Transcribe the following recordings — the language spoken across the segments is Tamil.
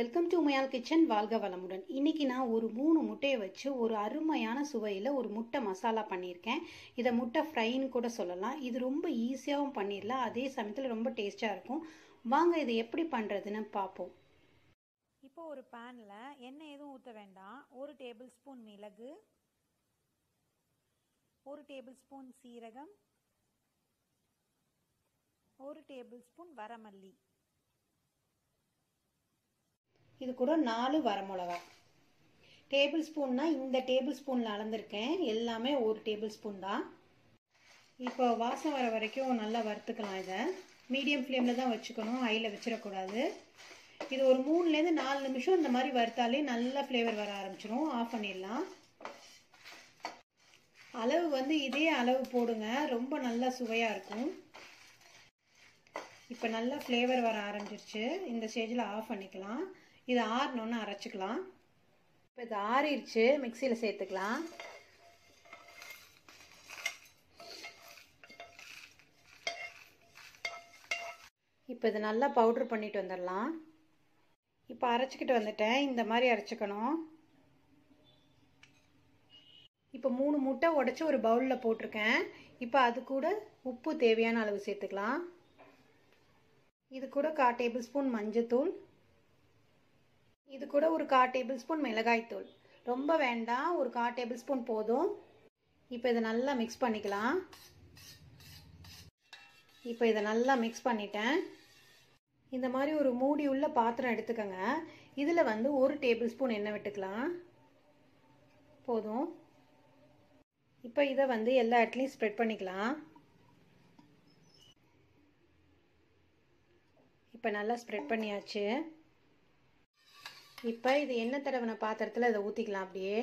வெல்கம் டு உமையால் கிச்சன் வாழ்க வளமுடன் இன்னைக்கு நான் ஒரு மூணு முட்டையை வச்சு ஒரு அருமையான சுவையில் ஒரு முட்டை மசாலா பண்ணியிருக்கேன் இதை முட்டை ஃப்ரைன்னு கூட சொல்லலாம் இது ரொம்ப ஈஸியாகவும் பண்ணிடலாம் அதே சமயத்தில் ரொம்ப டேஸ்ட்டாக இருக்கும் வாங்க இதை எப்படி பண்ணுறதுன்னு பார்ப்போம் இப்போ ஒரு பேனில் எண்ணெய் எதுவும் ஊற்ற வேண்டாம் ஒரு டேபிள் ஸ்பூன் மிளகு ஒரு டேபிள் ஸ்பூன் சீரகம் ஒரு டேபிள் ஸ்பூன் வரமல்லி இது கூட நாலு வரமிளகா டேபிள் ஸ்பூன்னா இந்த டேபிள் ஸ்பூனில் அளந்திருக்கேன் எல்லாமே ஒரு டேபிள் ஸ்பூன் தான் இப்போ வாசம் வர வரைக்கும் நல்லா வறுத்துக்கலாம் இதை மீடியம் ஃப்ளேமில் தான் வச்சுக்கணும் ஹையில் வச்சிடக்கூடாது இது ஒரு மூணுலேருந்து நாலு நிமிஷம் இந்த மாதிரி வறுத்தாலே நல்ல ஃப்ளேவர் வர ஆரம்பிச்சிடும் ஆஃப் பண்ணிடலாம் அளவு வந்து இதே அளவு போடுங்க ரொம்ப நல்லா சுவையாக இருக்கும் இப்போ நல்லா ஃப்ளேவர் வர ஆரம்பிச்சிருச்சு இந்த ஸ்டேஜில் ஆஃப் பண்ணிக்கலாம் இது ஆறணுன்னு அரைச்சிக்கலாம் இப்போ இது ஆறிடுச்சு மிக்சியில் சேர்த்துக்கலாம் இப்போ இது நல்லா பவுட்ரு பண்ணிட்டு வந்துடலாம் இப்போ அரைச்சிக்கிட்டு வந்துட்டேன் இந்த மாதிரி அரைச்சிக்கணும் இப்போ மூணு முட்டை உடச்சி ஒரு பவுலில் போட்டிருக்கேன் இப்போ அது கூட உப்பு தேவையான அளவு சேர்த்துக்கலாம் இது கூட கா டேபிள் ஸ்பூன் மஞ்சத்தூள் இது கூட ஒரு கா டேபிள் ஸ்பூன் மிளகாய்த்தூள் ரொம்ப வேண்டாம் ஒரு கா டேபிள் ஸ்பூன் போதும் இப்போ இதை நல்லா மிக்ஸ் பண்ணிக்கலாம் இப்போ இதை நல்லா மிக்ஸ் பண்ணிட்டேன் இந்த மாதிரி ஒரு மூடி உள்ள பாத்திரம் எடுத்துக்கோங்க இதில் வந்து ஒரு டேபிள் ஸ்பூன் எண்ணெய் விட்டுக்கலாம் போதும் இப்போ இதை வந்து எல்லா இடத்துலையும் ஸ்ப்ரெட் பண்ணிக்கலாம் இப்போ நல்லா ஸ்ப்ரெட் பண்ணியாச்சு இப்போ இது எண்ணெய் தடவின பாத்திரத்தில் இதை ஊற்றிக்கலாம் அப்படியே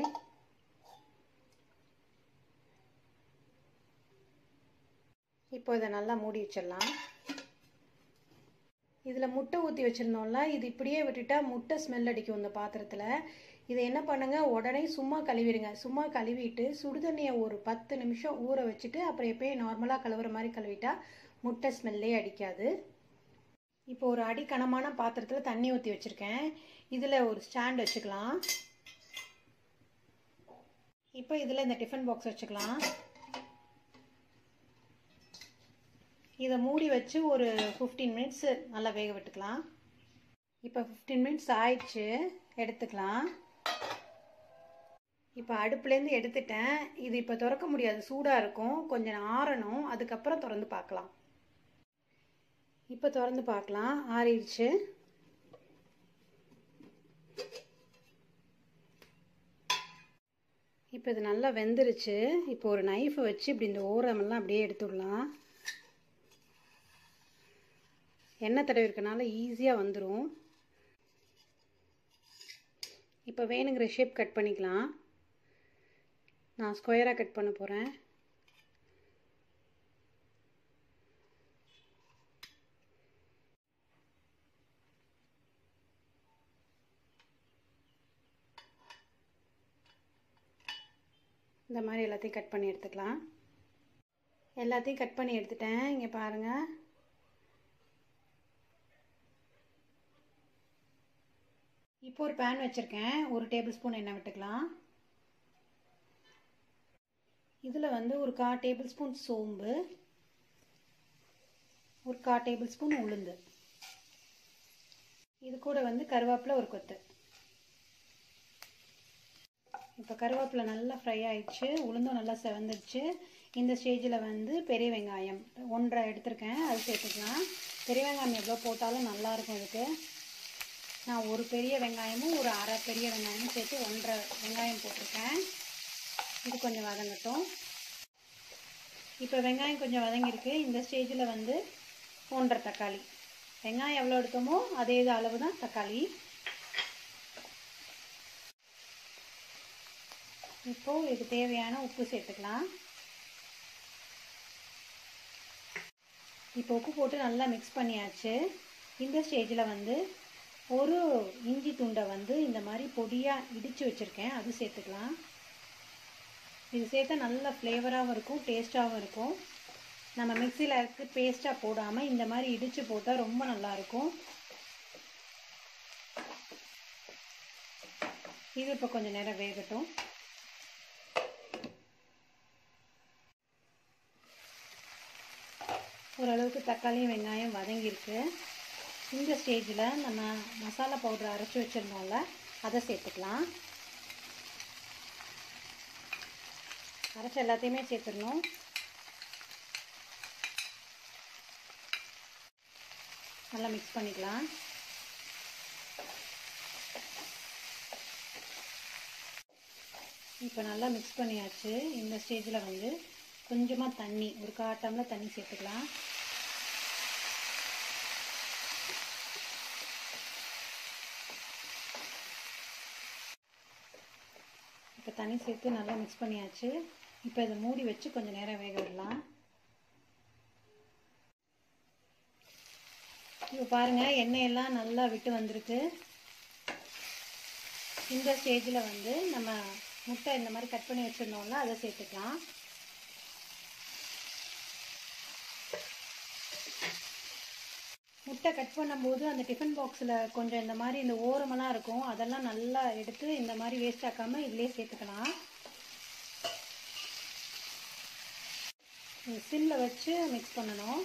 இப்போ இதை நல்லா மூடி வச்சிடலாம் இதில் முட்டை ஊற்றி வச்சுருந்தோம்ல இது இப்படியே விட்டுட்டா முட்டை ஸ்மெல் அடிக்கும் இந்த பாத்திரத்தில் இதை என்ன பண்ணுங்கள் உடனே சும்மா கழுவிடுங்க சும்மா கழுவிட்டு சுடுதண்ணியை ஒரு பத்து நிமிஷம் ஊற வச்சுட்டு அப்புறம் எப்பயும் நார்மலாக கழுவுற மாதிரி கழுவிட்டா முட்டை ஸ்மெல்லே அடிக்காது இப்போ ஒரு அடி கனமான பாத்திரத்தில் தண்ணி ஊற்றி வச்சுருக்கேன் இதில் ஒரு ஸ்டாண்ட் வச்சுக்கலாம் இப்போ இதில் இந்த டிஃபன் பாக்ஸ் வச்சுக்கலாம் இதை மூடி வச்சு ஒரு ஃபிஃப்டீன் மினிட்ஸ் நல்லா வேக விட்டுக்கலாம் இப்போ ஃபிஃப்டீன் மினிட்ஸ் ஆயிடுச்சு எடுத்துக்கலாம் இப்போ அடுப்புலேருந்து எடுத்துட்டேன் இது இப்போ திறக்க முடியாது சூடாக இருக்கும் கொஞ்சம் ஆறணும் அதுக்கப்புறம் திறந்து பார்க்கலாம் இப்போ திறந்து பார்க்கலாம் ஆறிடுச்சு இப்போ இது நல்லா வெந்துருச்சு இப்போ ஒரு நைஃபை வச்சு இப்படி இந்த ஓரமெல்லாம் அப்படியே எடுத்துடலாம் எண்ணெய் தடவி இருக்கனால ஈஸியாக வந்துடும் இப்போ வேணுங்கிற ஷேப் கட் பண்ணிக்கலாம் நான் ஸ்கொயராக கட் பண்ண போகிறேன் இந்த மாதிரி எல்லாத்தையும் கட் பண்ணி எடுத்துக்கலாம் எல்லாத்தையும் கட் பண்ணி எடுத்துட்டேன் இங்கே பாருங்கள் இப்போ ஒரு பேன் வச்சுருக்கேன் ஒரு டேபிள் ஸ்பூன் எண்ணெய் விட்டுக்கலாம் இதில் வந்து ஒரு கா டேபிள் ஸ்பூன் சோம்பு ஒரு கா டேபிள் ஸ்பூன் உளுந்து இது கூட வந்து கருவேப்பிலை ஒரு கொத்து இப்போ கருவேப்பிலை நல்லா ஃப்ரை ஆயிடுச்சு உளுந்தும் நல்லா செவந்துடுச்சு இந்த ஸ்டேஜில் வந்து பெரிய வெங்காயம் ஒன்றரை எடுத்திருக்கேன் அது சேர்த்துக்கலாம் பெரிய வெங்காயம் எவ்வளோ போட்டாலும் நல்லாயிருக்கும் இதுக்கு நான் ஒரு பெரிய வெங்காயமும் ஒரு அரை பெரிய வெங்காயமும் சேர்த்து ஒன்றரை வெங்காயம் போட்டிருக்கேன் இது கொஞ்சம் வதங்கட்டும் இப்போ வெங்காயம் கொஞ்சம் வதங்கியிருக்கு இந்த ஸ்டேஜில் வந்து ஒன்றரை தக்காளி வெங்காயம் எவ்வளோ எடுத்தோமோ அதே இது அளவு தான் தக்காளி இப்போது இது தேவையான உப்பு சேர்த்துக்கலாம் இப்போ உப்பு போட்டு நல்லா மிக்ஸ் பண்ணியாச்சு இந்த ஸ்டேஜில் வந்து ஒரு இஞ்சி துண்டை வந்து இந்த மாதிரி பொடியாக இடித்து வச்சுருக்கேன் அது சேர்த்துக்கலாம் இது சேர்த்தா நல்ல ஃப்ளேவராகவும் இருக்கும் டேஸ்ட்டாகவும் இருக்கும் நம்ம மிக்சியில் அரைத்து பேஸ்ட்டாக போடாமல் இந்த மாதிரி இடித்து போட்டால் ரொம்ப நல்லாயிருக்கும் இது இப்போ கொஞ்சம் நேரம் வேகட்டும் ஓரளவுக்கு தக்காளியும் வெங்காயம் வதங்கியிருக்கு இந்த ஸ்டேஜில் நம்ம மசாலா பவுடர் அரைச்சி வச்சுருந்தோம்ல அதை சேர்த்துக்கலாம் அரைச்ச எல்லாத்தையுமே சேர்த்துடணும் நல்லா மிக்ஸ் பண்ணிக்கலாம் இப்போ நல்லா மிக்ஸ் பண்ணியாச்சு இந்த ஸ்டேஜில் வந்து கொஞ்சமாக தண்ணி ஒரு கால் டம்ளர் தண்ணி சேர்த்துக்கலாம் இப்போ தண்ணி சேர்த்து நல்லா மிக்ஸ் பண்ணியாச்சு இப்போ இதை மூடி வச்சு கொஞ்சம் நேரம் வேக விடலாம் இப்போ பாருங்கள் எண்ணெயெல்லாம் நல்லா விட்டு வந்திருக்கு இந்த ஸ்டேஜில் வந்து நம்ம முட்டை இந்த மாதிரி கட் பண்ணி வச்சுருந்தோம்ல அதை சேர்த்துக்கலாம் முட்டை கட் பண்ணும்போது அந்த டிஃபன் பாக்ஸில் கொஞ்சம் இந்த மாதிரி இந்த ஓரமெல்லாம் இருக்கும் அதெல்லாம் நல்லா எடுத்து இந்த மாதிரி வேஸ்ட் ஆக்காமல் இதிலே சேர்த்துக்கலாம் சிம்மில் வச்சு மிக்ஸ் பண்ணணும்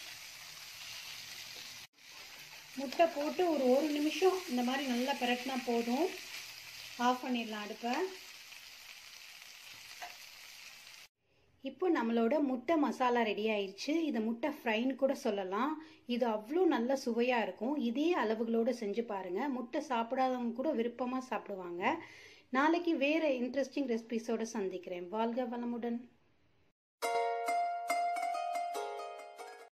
முட்டை போட்டு ஒரு ஒரு நிமிஷம் இந்த மாதிரி நல்லா பிரட்டினா போதும் ஆஃப் பண்ணிடலாம் அடுப்பை இப்போ நம்மளோட முட்டை மசாலா ரெடி ஆயிடுச்சு இதை முட்டை ஃப்ரைன்னு கூட சொல்லலாம் இது அவ்வளோ நல்ல சுவையாக இருக்கும் இதே அளவுகளோடு செஞ்சு பாருங்கள் முட்டை சாப்பிடாதவங்க கூட விருப்பமாக சாப்பிடுவாங்க நாளைக்கு வேறு இன்ட்ரெஸ்டிங் ரெசிபிஸோடு சந்திக்கிறேன் வாழ்க வளமுடன்